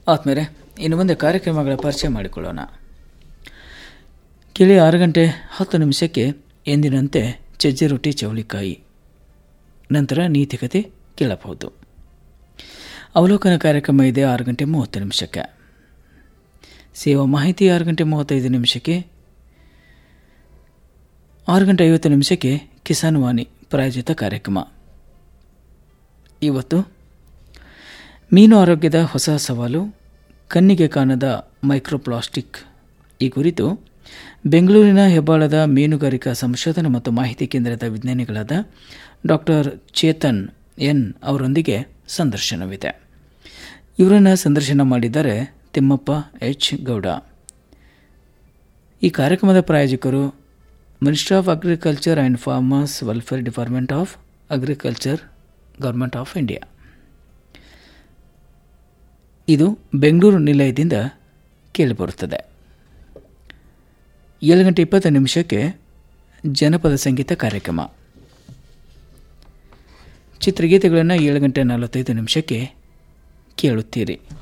ಆತ್ಮೇಲೆ ಇನ್ನು ಮುಂದೆ ಕಾರ್ಯಕ್ರಮಗಳ ಪರಿಚಯ ಮಾಡಿಕೊಳ್ಳೋಣ ಕೇಳಿ ಆರು ಗಂಟೆ ಹತ್ತು ನಿಮಿಷಕ್ಕೆ ಎಂದಿನಂತೆ ಚಜ್ಜಿ ರೊಟ್ಟಿ ಚೌಳಿಕಾಯಿ ನಂತರ ನೀತಿಕತೆ ಕೇಳಬಹುದು ಅವಲೋಕನ ಕಾರ್ಯಕ್ರಮ ಇದೆ ಆರು ಗಂಟೆ ಮೂವತ್ತು ನಿಮಿಷಕ್ಕೆ ಸೇವಾ ಮಾಹಿತಿ ಆರು ಗಂಟೆ ಮೂವತ್ತೈದು ನಿಮಿಷಕ್ಕೆ ಆರು ಗಂಟೆ ಐವತ್ತು ನಿಮಿಷಕ್ಕೆ ಕಿಸಾನ್ ವಾಣಿ ಪ್ರಾಯೋಜಿತ ಕಾರ್ಯಕ್ರಮ ಇವತ್ತು ಮೀನು ಆರೋಗ್ಯದ ಹೊಸ ಸವಾಲು ಕಣ್ಣಿಗೆ ಕಾಣದ ಮೈಕ್ರೋಪ್ಲಾಸ್ಟಿಕ್ ಈ ಕುರಿತು ಬೆಂಗಳೂರಿನ ಹೆಬ್ಬಾಳದ ಮೀನುಗಾರಿಕಾ ಸಂಶೋಧನಾ ಮತ್ತು ಮಾಹಿತಿ ಕೇಂದ್ರದ ವಿಜ್ಞಾನಿಗಳಾದ ಡಾಕ್ಟರ್ ಚೇತನ್ ಎನ್ ಅವರೊಂದಿಗೆ ಸಂದರ್ಶನವಿದೆ ಇವರನ್ನು ಸಂದರ್ಶನ ಮಾಡಿದ್ದಾರೆ ತಿಮ್ಮಪ್ಪ ಎಚ್ ಗೌಡ ಈ ಕಾರ್ಯಕ್ರಮದ ಪ್ರಾಯೋಜಕರು ministry of agriculture and farmers welfare department of agriculture government of India ಇದು ಬೆಂಗಳೂರು ನಿಲಯದಿಂದ ಕೇಳಿಬರುತ್ತದೆ ಏಳು ಗಂಟೆ ಇಪ್ಪತ್ತು ನಿಮಿಷಕ್ಕೆ ಜನಪದ ಸಂಗೀತ ಕಾರ್ಯಕ್ರಮ ಚಿತ್ರಗೀತೆಗಳನ್ನು ಏಳು ಗಂಟೆ ನಲವತ್ತೈದು ನಿಮಿಷಕ್ಕೆ ಕೇಳುತ್ತೀರಿ